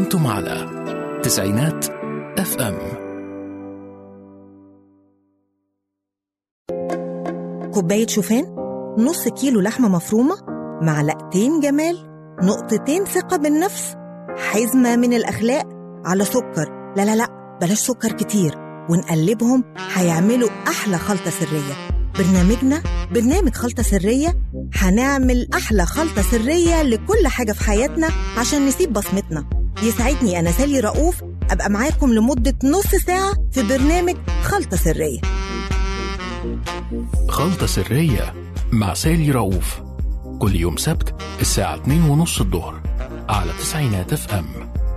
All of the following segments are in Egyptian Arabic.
أنتم على تسعينات اف ام كوباية شوفان نص كيلو لحمة مفرومة معلقتين جمال نقطتين ثقة بالنفس حزمة من الأخلاق على سكر لا لا لا بلاش سكر كتير ونقلبهم هيعملوا أحلى خلطة سرية برنامجنا برنامج خلطة سرية هنعمل أحلى خلطة سرية لكل حاجة في حياتنا عشان نسيب بصمتنا يسعدني أنا سالي رؤوف أبقى معاكم لمدة نص ساعة في برنامج خلطة سرية خلطة سرية مع سالي رؤوف كل يوم سبت الساعة 2 ونص الظهر على تسعينات اف ام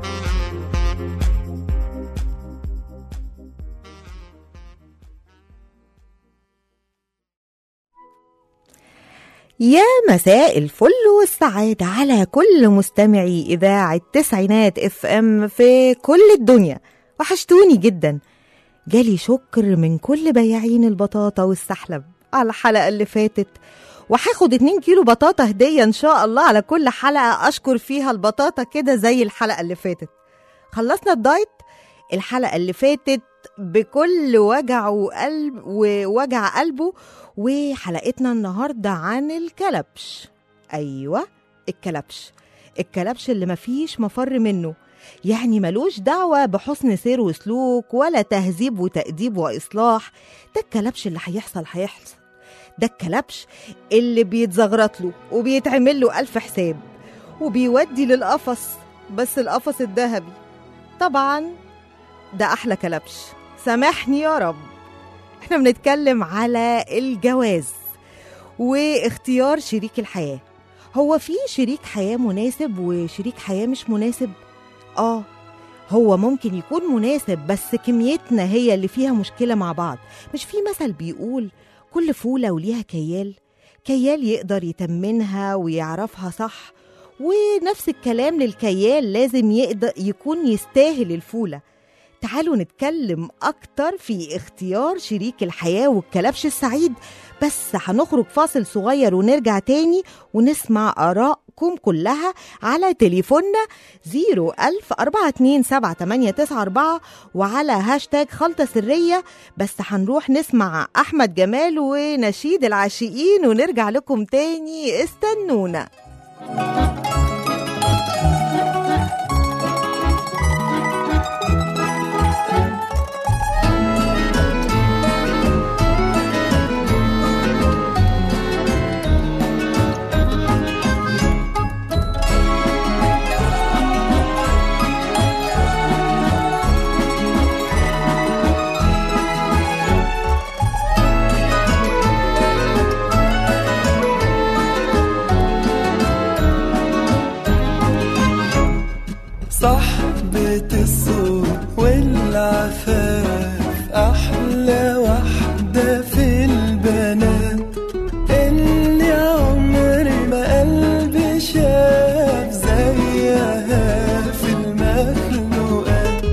يا مساء الفل والسعادة على كل مستمعي إذاعة تسعينات اف ام في كل الدنيا وحشتوني جدا جالي شكر من كل بياعين البطاطا والسحلب على الحلقة اللي فاتت وهاخد 2 كيلو بطاطا هدية إن شاء الله على كل حلقة أشكر فيها البطاطا كده زي الحلقة اللي فاتت خلصنا الدايت الحلقة اللي فاتت بكل وجع وقلب ووجع قلبه وحلقتنا النهاردة عن الكلبش أيوة الكلبش الكلبش اللي مفيش مفر منه يعني ملوش دعوة بحسن سير وسلوك ولا تهذيب وتأديب وإصلاح ده الكلبش اللي هيحصل هيحصل ده الكلبش اللي بيتزغرط له وبيتعمل له ألف حساب وبيودي للقفص بس القفص الذهبي طبعا ده أحلى كلبش سامحني يا رب احنا بنتكلم على الجواز واختيار شريك الحياة هو في شريك حياة مناسب وشريك حياة مش مناسب؟ اه هو ممكن يكون مناسب بس كميتنا هي اللي فيها مشكلة مع بعض مش في مثل بيقول كل فولة وليها كيال كيال يقدر يتمنها ويعرفها صح ونفس الكلام للكيال لازم يقدر يكون يستاهل الفولة تعالوا نتكلم أكتر في اختيار شريك الحياة والكلبش السعيد بس هنخرج فاصل صغير ونرجع تاني ونسمع آرائكم كلها على تليفوننا 010427894 وعلى هاشتاج خلطة سرية بس هنروح نسمع أحمد جمال ونشيد العاشقين ونرجع لكم تاني استنونا صحبة الصوت والعفاف أحلى واحدة في البنات اللي عمري ما قلبي شاف زيها في المخلوقات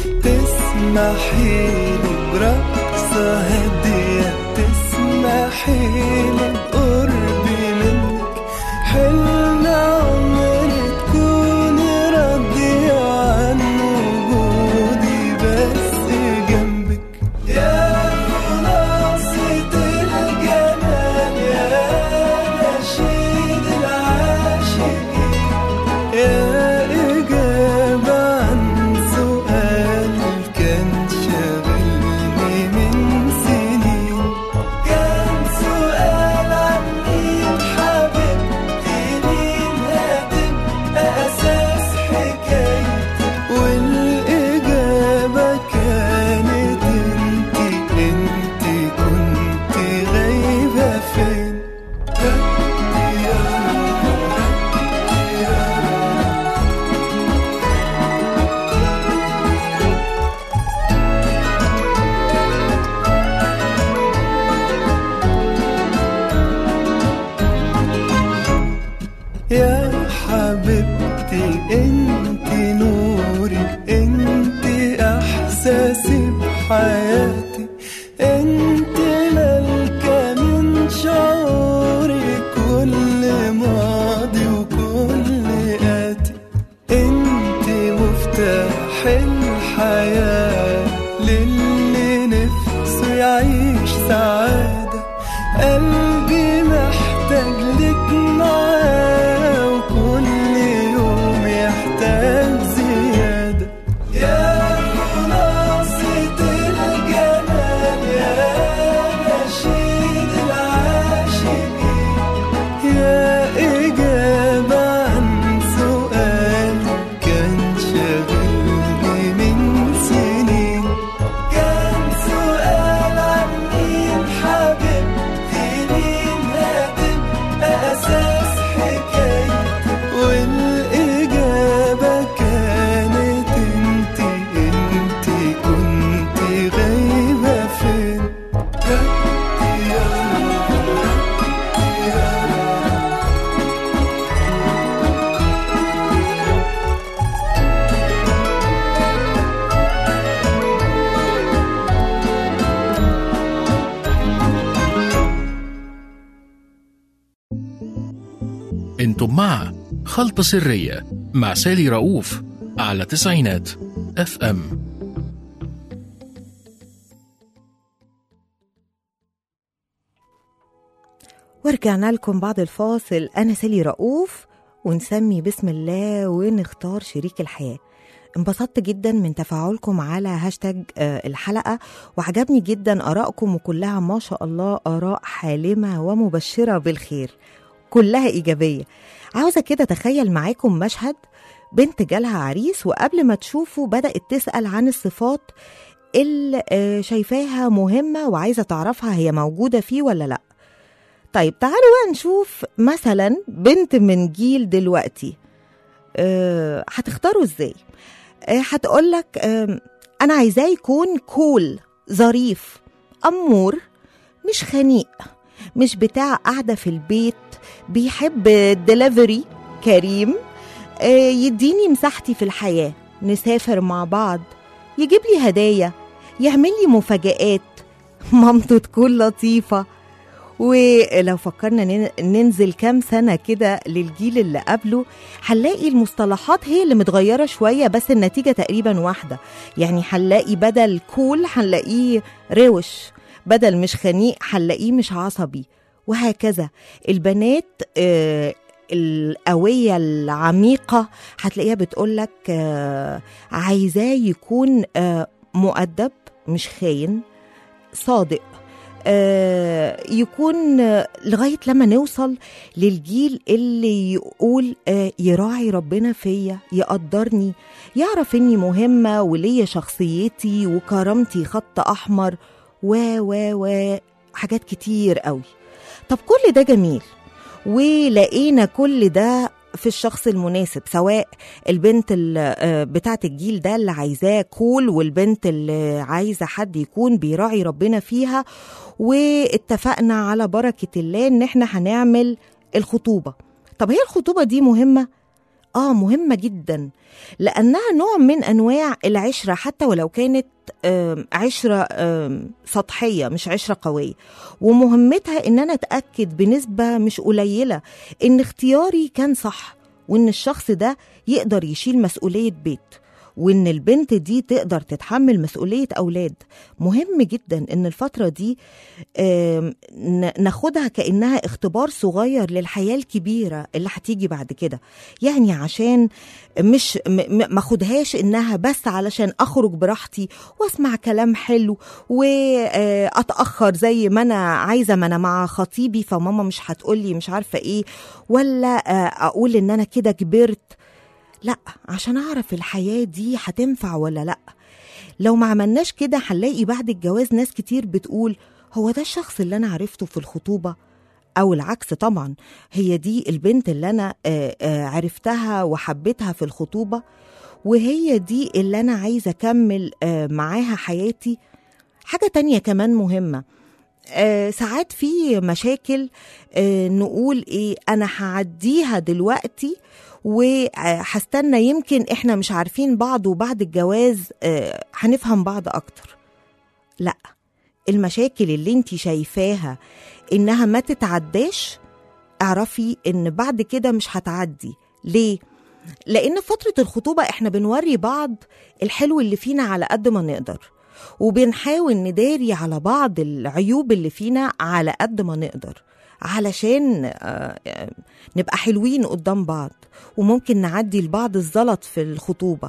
تسمحيلي برقصة هادية تسمحيلي بقربي منك حلم عمري تكوني راضية عن وجودي بس جنبك يا خلاصة الجمال يا نشيد العاشقين يا إجابة عن سؤال كان شاغلني من سنين كان سؤال عن مين حبيبتي مين هتبقى أساس حكايتي والإجابة كانت انتي انتي كنتي غايبة فين ربي يا ربي يا يا حبيبتي انت نوري انت احساسي بحياتي انت ملكة من شعوري كل ماضي وكل آتي انت مفتاح انتم مع خلطة سرية مع سالي رؤوف على تسعينات اف ام ورجعنا لكم بعد الفاصل أنا سالي رؤوف ونسمي بسم الله ونختار شريك الحياة انبسطت جدا من تفاعلكم على هاشتاج آه، الحلقة وعجبني جدا آرائكم وكلها ما شاء الله آراء حالمة ومبشرة بالخير كلها إيجابية عاوزة كده تخيل معاكم مشهد بنت جالها عريس وقبل ما تشوفه بدأت تسأل عن الصفات اللي آه، شايفاها مهمة وعايزة تعرفها هي موجودة فيه ولا لأ طيب تعالوا بقى نشوف مثلا بنت من جيل دلوقتي أه هتختاروا ازاي أه هتقولك أه انا عايزاه يكون كول ظريف امور مش خنيق مش بتاع قاعده في البيت بيحب الدليفري كريم أه يديني مساحتي في الحياه نسافر مع بعض يجيب لي هدايا يعمل لي مفاجآت مامته تكون لطيفه ولو فكرنا نن- ننزل كام سنة كده للجيل اللي قبله هنلاقي المصطلحات هي اللي متغيرة شوية بس النتيجة تقريبا واحدة يعني هنلاقي بدل كول هنلاقيه روش بدل مش خنيق هنلاقيه مش عصبي وهكذا البنات آه القوية العميقة هتلاقيها بتقولك آه عايزاه يكون آه مؤدب مش خاين صادق آه، يكون آه، لغايه لما نوصل للجيل اللي يقول آه، يراعي ربنا فيا يقدرني يعرف اني مهمه وليا شخصيتي وكرامتي خط احمر و و و حاجات كتير قوي طب كل ده جميل ولقينا كل ده في الشخص المناسب سواء البنت ال- آه، بتاعت الجيل ده اللي عايزاه كول والبنت اللي عايزه حد يكون بيراعي ربنا فيها واتفقنا على بركه الله ان احنا هنعمل الخطوبه طب هي الخطوبه دي مهمه اه مهمه جدا لانها نوع من انواع العشره حتى ولو كانت آم، عشره آم، سطحيه مش عشره قويه ومهمتها ان انا اتاكد بنسبه مش قليله ان اختياري كان صح وان الشخص ده يقدر يشيل مسؤوليه بيت وان البنت دي تقدر تتحمل مسؤوليه اولاد مهم جدا ان الفتره دي آم، ن- ناخدها كانها اختبار صغير للحياه الكبيره اللي هتيجي بعد كده يعني عشان مش م- م- ما اخدهاش انها بس علشان اخرج براحتي واسمع كلام حلو واتاخر زي ما انا عايزه ما انا مع خطيبي فماما مش هتقولي مش عارفه ايه ولا آه، اقول ان انا كده كبرت لا عشان اعرف الحياه دي هتنفع ولا لا لو ما عملناش كده هنلاقي بعد الجواز ناس كتير بتقول هو ده الشخص اللي انا عرفته في الخطوبه او العكس طبعا هي دي البنت اللي انا آه، آه، عرفتها وحبيتها في الخطوبه وهي دي اللي انا عايزه اكمل آه، معاها حياتي حاجه تانية كمان مهمه آه، ساعات في مشاكل آه، نقول ايه انا هعديها دلوقتي وهستنى يمكن احنا مش عارفين بعض وبعد الجواز آه، هنفهم بعض اكتر لا المشاكل اللي انت شايفاها انها ما تتعداش اعرفي ان بعد كده مش هتعدي ليه لان فتره الخطوبه احنا بنوري بعض الحلو اللي فينا على قد ما نقدر وبنحاول نداري على بعض العيوب اللي فينا على قد ما نقدر علشان آه، آه، نبقى حلوين قدام بعض وممكن نعدي لبعض الزلط في الخطوبة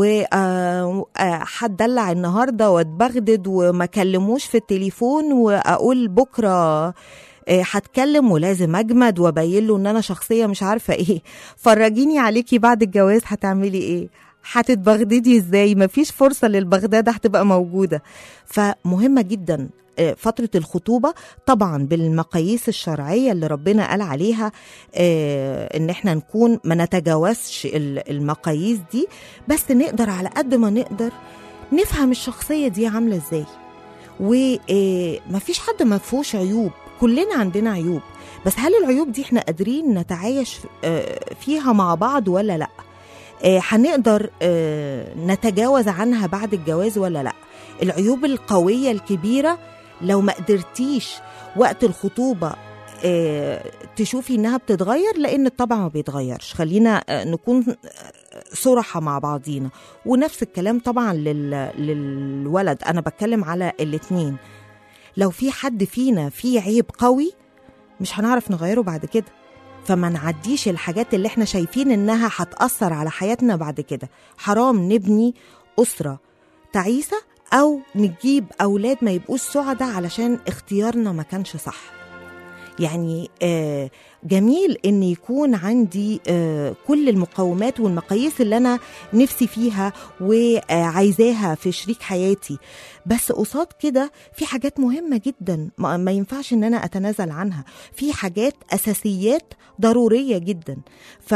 وهتدلع النهاردة واتبغدد وما كلموش في التليفون وأقول بكرة آه، هتكلم ولازم اجمد وابين له ان انا شخصيه مش عارفه ايه فرجيني عليكي بعد الجواز هتعملي ايه هتتبغددي ازاي مفيش فرصه للبغداده هتبقى موجوده فمهمه جدا آه، فترة الخطوبة طبعا بالمقاييس الشرعية اللي ربنا قال عليها آه، ان احنا نكون ما نتجاوزش ال- المقاييس دي بس نقدر على قد ما نقدر نفهم الشخصية دي عاملة ازاي ومفيش حد ما فيهوش عيوب كلنا عندنا عيوب بس هل العيوب دي احنا قادرين نتعايش آه، فيها مع بعض ولا لا آه، هنقدر آه، نتجاوز عنها بعد الجواز ولا لا العيوب القوية الكبيرة لو ما قدرتيش وقت الخطوبة آه، تشوفي انها بتتغير لان الطبع ما بيتغيرش خلينا آه، نكون آه، صراحة مع بعضينا ونفس الكلام طبعا لل... للولد انا بتكلم على الاتنين لو في حد فينا فيه عيب قوي مش هنعرف نغيره بعد كده فما نعديش الحاجات اللي احنا شايفين انها هتأثر على حياتنا بعد كده حرام نبني أسرة تعيسة أو نجيب أولاد ما يبقوش سعداء علشان اختيارنا ما كانش صح يعني آه جميل ان يكون عندي آه كل المقومات والمقاييس اللي انا نفسي فيها وعايزاها في شريك حياتي بس قصاد كده في حاجات مهمه جدا ما ما ينفعش ان انا اتنازل عنها في حاجات اساسيات ضروريه جدا ف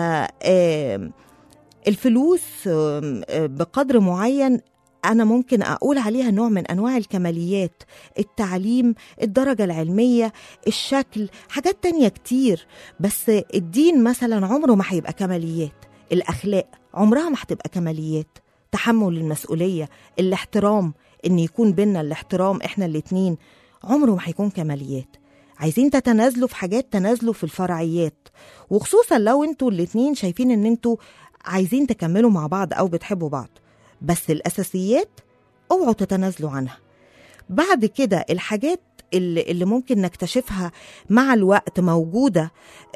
آه الفلوس آم، آه، بقدر معين أنا ممكن أقول عليها نوع من أنواع الكماليات التعليم الدرجة العلمية الشكل حاجات تانية كتير بس الدين مثلا عمره ما هيبقى كماليات الأخلاق عمرها ما هتبقى كماليات تحمل المسؤولية الاحترام إن يكون بينا الاحترام إحنا الاتنين عمره ما هيكون كماليات عايزين تتنازلوا في حاجات تنازلوا في الفرعيات وخصوصا لو انتوا الاتنين شايفين ان انتوا عايزين تكملوا مع بعض او بتحبوا بعض بس الاساسيات اوعوا تتنازلوا عنها بعد كده الحاجات اللي, اللي ممكن نكتشفها مع الوقت موجودة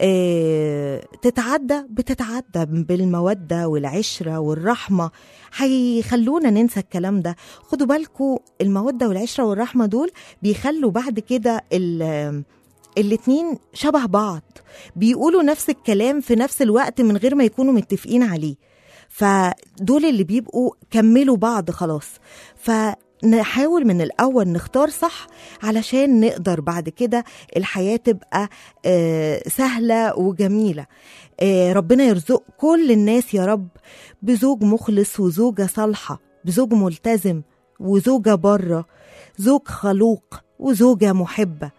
اه تتعدى بتتعدى بالمودة والعشرة والرحمة هيخلونا ننسى الكلام ده خدوا بالكم المودة والعشرة والرحمة دول بيخلوا بعد كده ال- الاتنين شبه بعض بيقولوا نفس الكلام في نفس الوقت من غير ما يكونوا متفقين عليه فدول اللي بيبقوا كملوا بعض خلاص فنحاول من الأول نختار صح علشان نقدر بعد كده الحياة تبقى آه، سهلة وجميلة آه، ربنا يرزق كل الناس يا رب بزوج مخلص وزوجة صالحة بزوج ملتزم وزوجة بره زوج خلوق وزوجة محبة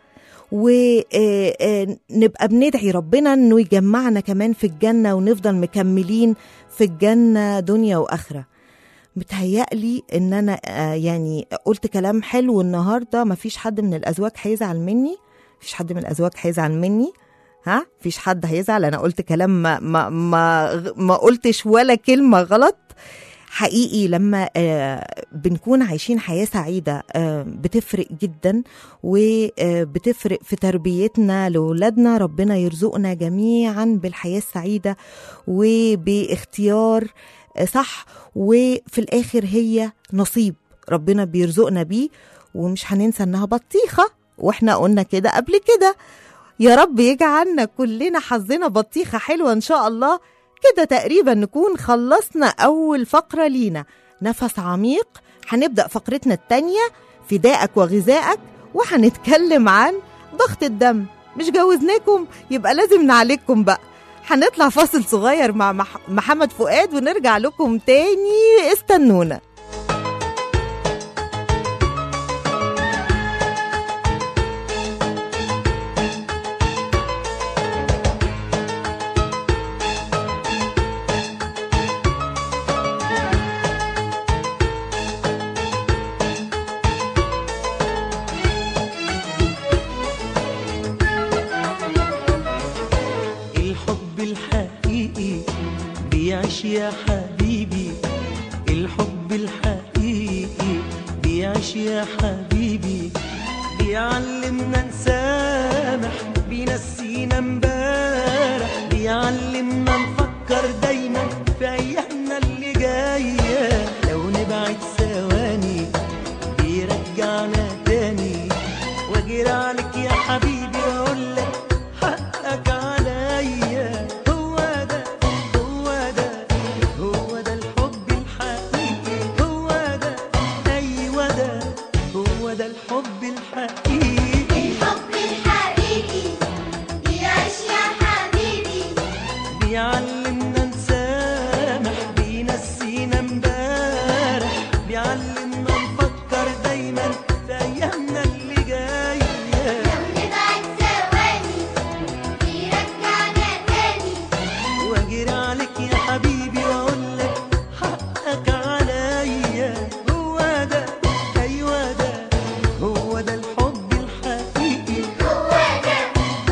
ونبقى بندعي ربنا انه يجمعنا كمان في الجنة ونفضل مكملين في الجنة دنيا وآخرة متهيألي ان انا آه، يعني قلت كلام حلو النهاردة مفيش حد من الازواج هيزعل مني مفيش حد من الازواج هيزعل مني ها مفيش حد هيزعل انا قلت كلام ما ما ما, ما قلتش ولا كلمة غلط حقيقي لما آه، بنكون عايشين حياة سعيدة آه، بتفرق جدا وبتفرق في تربيتنا لأولادنا ربنا يرزقنا جميعا بالحياة السعيدة وباختيار آه، صح وفي الآخر هي نصيب ربنا بيرزقنا بيه ومش هننسى انها بطيخة واحنا قلنا كده قبل كده يا رب يجعلنا كلنا حظنا بطيخة حلوة ان شاء الله كده تقريبا نكون خلصنا أول فقرة لينا نفس عميق هنبدأ فقرتنا التانية فدائك وغذائك وهنتكلم عن ضغط الدم مش جوزناكم يبقى لازم نعالجكم بقى هنطلع فاصل صغير مع مح- محمد فؤاد ونرجع لكم تاني استنونا الحب الحقيقي بيعيش يا حبيبي الحب الحقيقي بيعيش يا حبيبي بيعلمنا نسامح بينسينا امبارح بيعلمنا نفكر دايما في ايامنا اللي جايه لو نبعد ثواني بيرجعنا تاني واجري عليك يا حبيبي واقول لك حقك عليا هو ده هو ده هو ده الحب الحقيقي هو ده ايوه ده هو ده الحب الحقيقي الحب الحقيقي بيعيش يا حبيبي بيعلمنا نسامح بينسينا امبارح بيعلمنا نفكر دايما في ايامنا اللي جايه لو نبعد ثواني بيرجعنا تاني واجري عليك يا حبيبي واقول لك حقك عليا هو ده ايوه ده هو ده الحب الحقيقي هو ده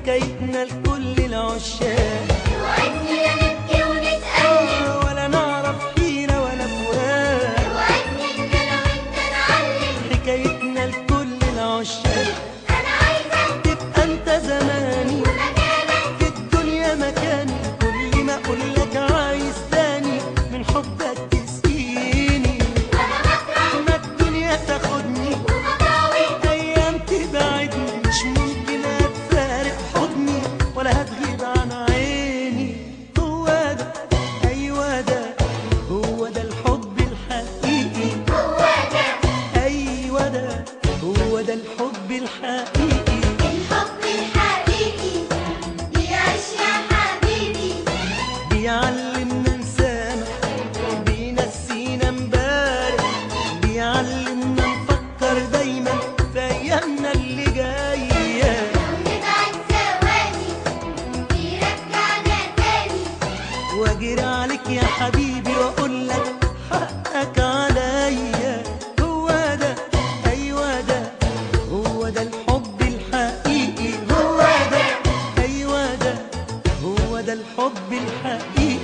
حكايتنا لكل العشاق وعدني لا نبكي ونتألم ولا نعرف حيرة ولا فراق وعدني إن أنا وأنت نعلم حكايتنا لكل العشاق أنا عايزة تبقى انت زماني مكانك في الدنيا مكاني كل ما اقول لك عايز تاني من حبك تسقيني وأنا مطرح ما الدنيا تاخدني وخطاوي ايام تبعدني مش ممكن اتفارق حضني ولا هتغيب عن عيني هو ده ايوه ده هو ده الحب الحقيقي هو ده ايوه ده هو ده الحب الحقيقي الحب الحقيقي يعيش يا حبيبي بيعلمنا نسامح بينسينا امبارح بيعلمنا نفكر دايما في ايامنا اللي جايه نبعد ثواني يرجعنا تاني واجري عليك يا حبيبي واقول لك حقك عليا هو ده ايوه ده هو ده الحب الحقيقي هو ده ايوه ده هو ده الحب الحقيقي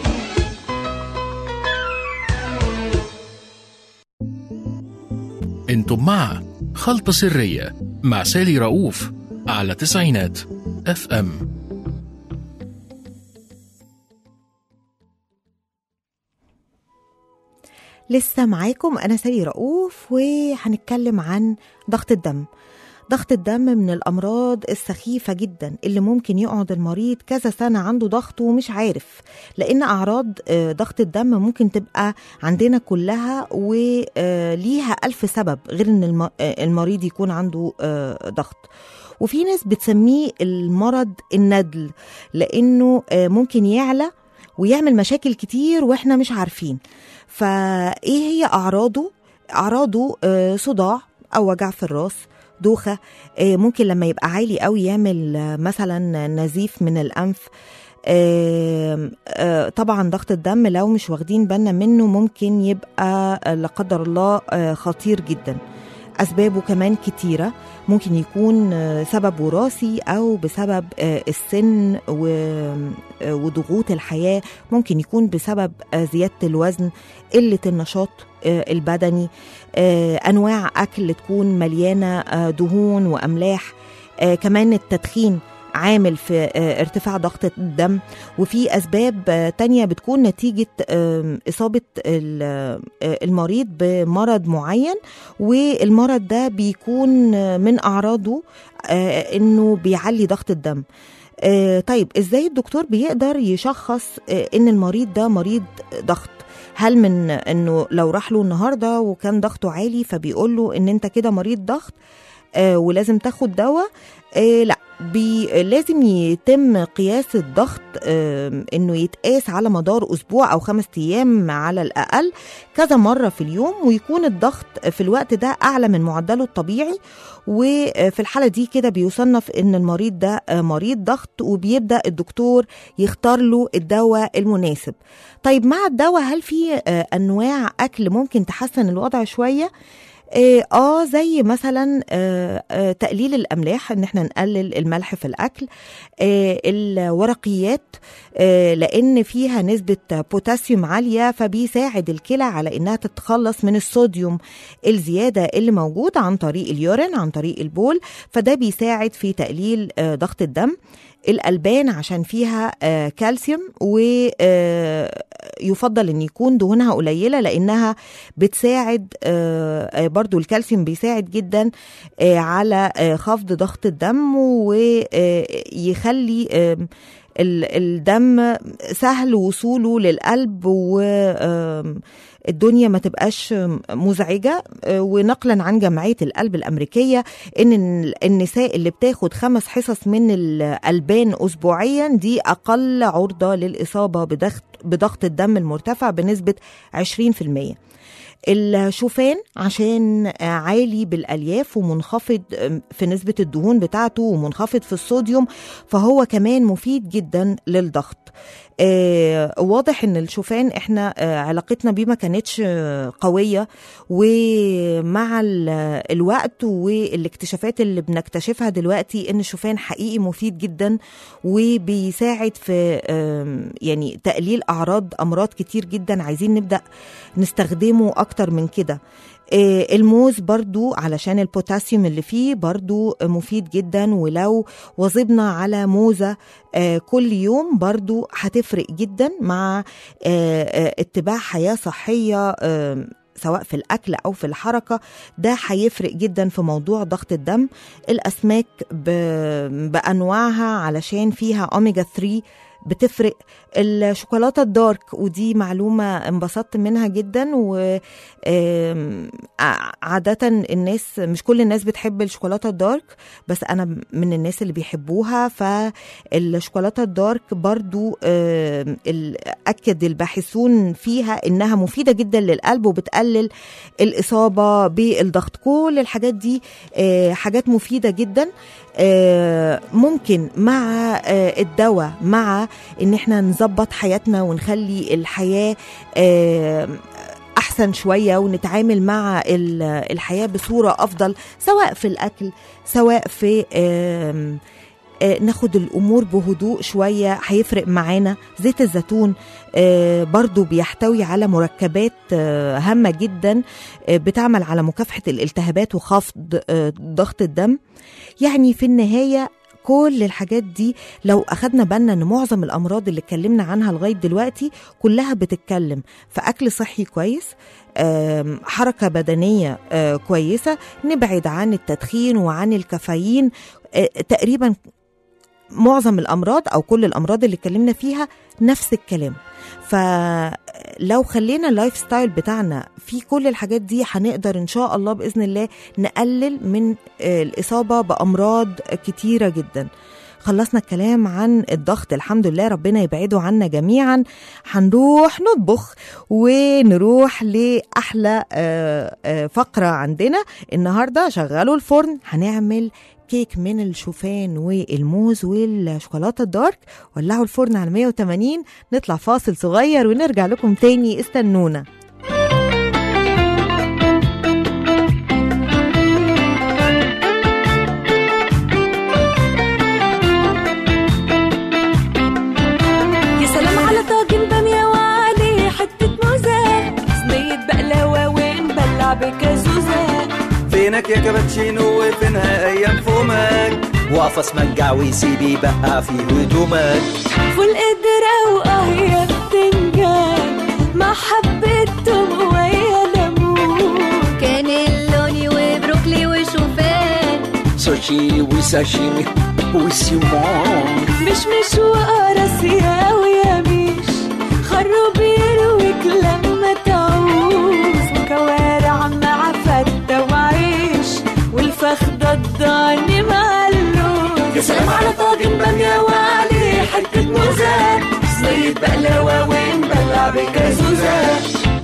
انتم مع خلطة سرية مع سالي رؤوف على تسعينات اف ام لسه معاكم أنا سالي رؤوف وهنتكلم عن ضغط الدم ضغط الدم من الأمراض السخيفة جدا اللي ممكن يقعد المريض كذا سنة عنده ضغط ومش عارف لأن أعراض آه، ضغط الدم ممكن تبقى عندنا كلها وليها ألف سبب غير أن الم- آه، المريض يكون عنده آه، ضغط وفي ناس بتسميه المرض الندل لأنه آه، ممكن يعلى ويعمل مشاكل كتير واحنا مش عارفين فايه هي اعراضه اعراضه آه، صداع او وجع في الراس دوخه آه، ممكن لما يبقى عالي قوي يعمل آه، مثلا نزيف من الانف آم، آه، طبعا ضغط الدم لو مش واخدين بالنا منه ممكن يبقى آه، لا قدر الله آه، خطير جدا أسبابه كمان كتيرة ممكن يكون آه، سبب وراثي أو بسبب آه، السن و- آه، وضغوط الحياة ممكن يكون بسبب آه، زيادة الوزن قلة النشاط آه، البدني آه، أنواع أكل تكون مليانة آه، دهون وأملاح آه، كمان التدخين عامل في آه، ارتفاع ضغط الدم وفي أسباب آه، تانية بتكون نتيجة آم، إصابة ال- آه، المريض بمرض معين والمرض ده بيكون آه، من أعراضه آه، إنه بيعلي ضغط الدم آه، طيب ازاي الدكتور بيقدر يشخص آه، ان المريض ده مريض ضغط هل من انه لو راح له النهارده وكان ضغطه عالي فبيقول له ان انت كده مريض ضغط آه، ولازم تاخد دواء آه، لا بي لازم يتم قياس الضغط آم، انه يتقاس على مدار اسبوع او خمس ايام على الاقل كذا مره في اليوم ويكون الضغط في الوقت ده اعلى من معدله الطبيعي وفي الحاله دي كده بيصنف ان المريض ده آه، مريض ضغط وبيبدا الدكتور يختار له الدواء المناسب طيب مع الدواء هل في آه، انواع اكل ممكن تحسن الوضع شويه اه آه، زي مثلا آه آه تقليل الاملاح ان احنا نقلل الملح في الاكل آه الورقيات آه لان فيها نسبه بوتاسيوم عاليه فبيساعد الكلى على انها تتخلص من الصوديوم الزياده اللي موجود عن طريق اليورين عن طريق البول فده بيساعد في تقليل آه ضغط الدم الألبان عشان فيها آه كالسيوم ويفضل ان يكون دهونها قليله لانها بتساعد آه آه، برضو الكالسيوم بيساعد جدا آه على آه خفض ضغط الدم ويخلي الدم سهل وصوله للقلب و آم، الدنيا ما تبقاش مزعجة آه، ونقلا عن جمعية القلب الأمريكية إن النساء اللي بتاخد خمس حصص من الألبان أسبوعيا دي أقل عرضة للإصابة بضغط, بضغط الدم المرتفع بنسبة 20% الشوفان عشان آه، عالي بالالياف ومنخفض آم، في نسبه الدهون بتاعته ومنخفض في الصوديوم فهو كمان مفيد جدا للضغط آه واضح ان الشوفان احنا آه علاقتنا بيه ما كانتش آه قويه ومع ال- الوقت والاكتشافات اللي بنكتشفها دلوقتي ان الشوفان حقيقي مفيد جدا وبيساعد في آم، يعني تقليل اعراض امراض كتير جدا عايزين نبدا نستخدمه اكتر من كده آه، الموز برضو علشان البوتاسيوم اللي فيه برضو مفيد جدا ولو واظبنا على موزة آه، كل يوم برضو هتفرق جدا مع آه، آه، اتباع حياة صحية آه، سواء في الأكل أو في الحركة ده هيفرق جدا في موضوع ضغط الدم الأسماك ب- بأنواعها علشان فيها أوميجا 3 بتفرق الشوكولاتة الدارك ودي معلومة انبسطت منها جدا و آم، ع- عادة الناس مش كل الناس بتحب الشوكولاتة الدارك بس أنا من الناس اللي بيحبوها فالشوكولاتة الدارك برضو آم، ال- أكد الباحثون فيها إنها مفيدة جدا للقلب وبتقلل الإصابة بالضغط كل الحاجات دي آه، حاجات مفيدة جدا آه، ممكن مع آه، الدواء مع ان احنا نظبط حياتنا ونخلي الحياه آه، احسن شويه ونتعامل مع ال- الحياه بصوره افضل سواء في الاكل سواء في آم، آه، ناخد الامور بهدوء شويه هيفرق معانا زيت الزيتون آه، برضو بيحتوي على مركبات آه، هامه جدا آه، بتعمل على مكافحه الالتهابات وخفض آه، ضغط الدم يعني في النهايه كل الحاجات دي لو اخدنا بالنا ان معظم الامراض اللي اتكلمنا عنها لغايه دلوقتي كلها بتتكلم في اكل صحي كويس آم، حركه بدنيه آه، كويسه نبعد عن التدخين وعن الكافيين آه، تقريبا معظم الامراض او كل الامراض اللي اتكلمنا فيها نفس الكلام فلو خلينا اللايف ستايل بتاعنا في كل الحاجات دي هنقدر ان شاء الله باذن الله نقلل من آه، الاصابه بامراض كتيره جدا خلصنا الكلام عن الضغط الحمد لله ربنا يبعده عنا جميعا هنروح نطبخ ونروح لأحلى آه، آه، فقرة عندنا النهاردة شغلوا الفرن هنعمل كيك من الشوفان والموز والشوكولاتة الدارك ولعوا الفرن على 180 نطلع فاصل صغير ونرجع لكم تاني استنونا يا سلام على طاجن بامية وعليه حتة موزة صينية بقلاوة ونبلع بكازوزة فينك يا كابتشينو وفينها ايام فمك واقف اسمنجع ويسيب يبقى في هدومك فول قدرة وقهية بتنجان مع حبة توم ويا ليمون كانيلوني وبروكلي وشوفان سوشي وساشيمي وسيمون مش مش وقراصية ويميش خروب يرويك لما تعوز وكوارع مع فتة وعيش والفخدة الضاني مع اللوز يا سلام على طاجن بامية وعليه حتة موزة صينية بقلاوة ونبلع بكازوزة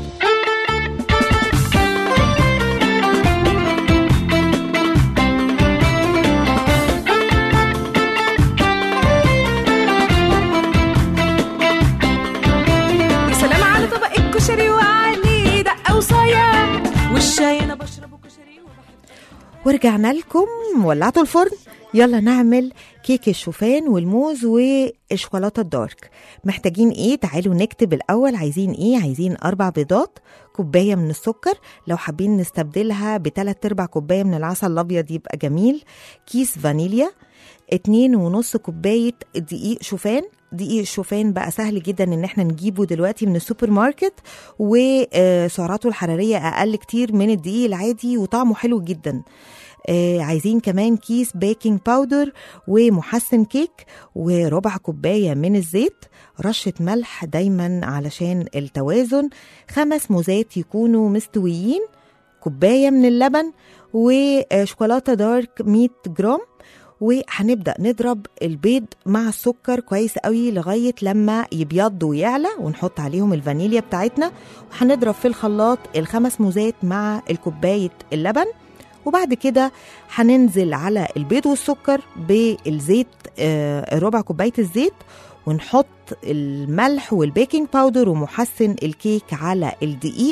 يا سلام على طبق الكشري وعليه دقة وصايا والشاي انا بشربه كشري وبحب ورجعنا لكم ولعتوا الفرن يلا نعمل كيك الشوفان والموز والشوكولاتة الدارك محتاجين ايه تعالوا نكتب الاول عايزين ايه عايزين اربع بيضات كوباية من السكر لو حابين نستبدلها بتلات ارباع كوباية من العسل الابيض يبقى جميل كيس فانيليا اتنين ونص كوباية دقيق شوفان دقيق الشوفان بقى سهل جدا ان احنا نجيبه دلوقتي من السوبر ماركت وسعراته الحرارية اقل كتير من الدقيق العادي وطعمه حلو جدا آه عايزين كمان كيس بيكنج باودر ومحسن كيك وربع كوباية من الزيت رشة ملح دايما علشان التوازن خمس موزات يكونوا مستويين كوباية من اللبن وشوكولاتة دارك 100 جرام وهنبدأ نضرب البيض مع السكر كويس قوي لغاية لما يبيض ويعلى ونحط عليهم الفانيليا بتاعتنا وهنضرب في الخلاط الخمس موزات مع الكوباية اللبن وبعد كده هننزل على البيض والسكر بالزيت آه، ربع كوباية الزيت ونحط الملح والبيكنج باودر ومحسن الكيك على الدقيق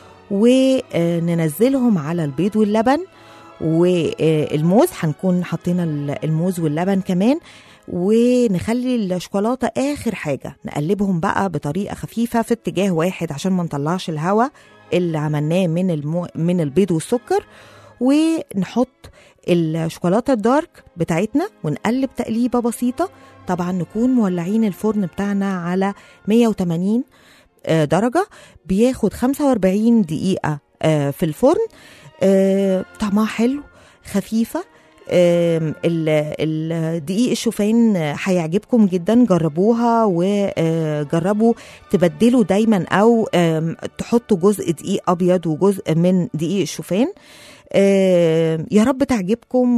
وننزلهم على البيض واللبن والموز هنكون حطينا الموز واللبن كمان ونخلي الشوكولاته اخر حاجه نقلبهم بقى بطريقه خفيفه في اتجاه واحد عشان ما نطلعش الهواء اللي عملناه من المو... من البيض والسكر ونحط الشوكولاته الدارك بتاعتنا ونقلب تقليبه بسيطه طبعا نكون مولعين الفرن بتاعنا على 180 آه، درجه بياخد 45 دقيقه آه، في الفرن آه، طعمها حلو خفيفه آم، ال- ال- دقيق الشوفان هيعجبكم جدا جربوها وجربوا تبدلوا دايما او آم، تحطوا جزء دقيق ابيض وجزء من دقيق الشوفان آم، يا رب تعجبكم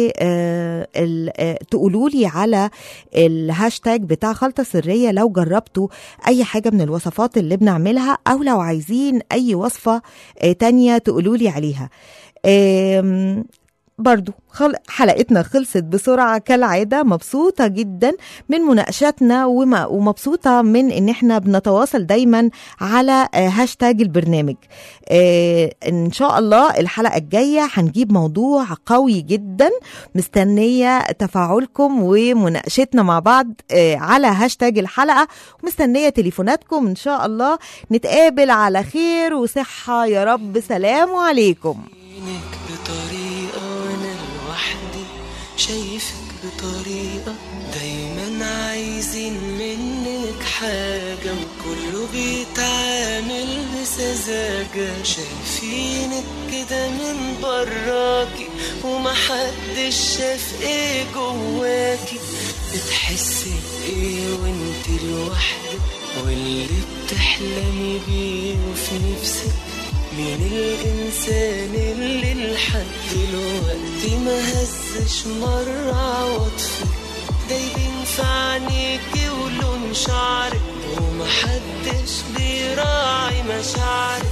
وتقولوا لي على الهاشتاج بتاع خلطة سرية لو جربتوا أي حاجة من الوصفات اللي بنعملها أو لو عايزين أي وصفة آه، تانية تقولوا لي عليها آم، برضو خل... حلقتنا خلصت بسرعة كالعادة مبسوطة جدا من مناقشاتنا وم... ومبسوطة من ان احنا بنتواصل دايما على آه، هاشتاج البرنامج آه، ان شاء الله الحلقة الجاية هنجيب موضوع قوي جدا مستنية تفاعلكم ومناقشتنا مع بعض آه، على هاشتاج الحلقة ومستنية تليفوناتكم ان شاء الله نتقابل على خير وصحة يا رب سلام عليكم عينك بطريقة وأنا لوحدي شايفك بطريقة دايما عايزين منك حاجة وكله بيتعامل بسذاجة شايفينك كده من براكي ومحدش شاف ايه جواكي بتحسي بايه وانت لوحدك واللي بتحلمي بيه وفي نفسك مين الإنسان اللي لحد دلوقتي ما هزش مرة عواطفك دايبين في عينيكي ولون شعرك ومحدش بيراعي مشاعرك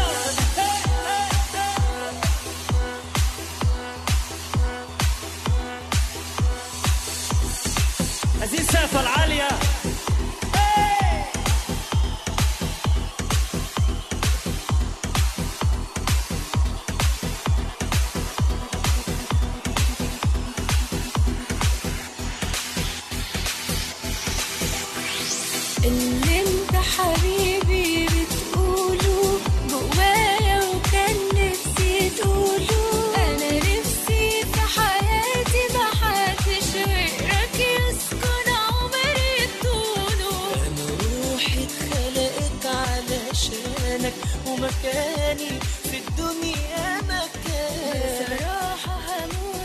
عايزين سقفة العالية اللي انت حبيبي بتقوله جوايا وكان نفسي تقوله انا نفسي في حياتي محدش غيرك يسكن عمري طوله أنا روحي اتخلقت علشانك ومكاني في الدنيا مكانك بصراحة هموت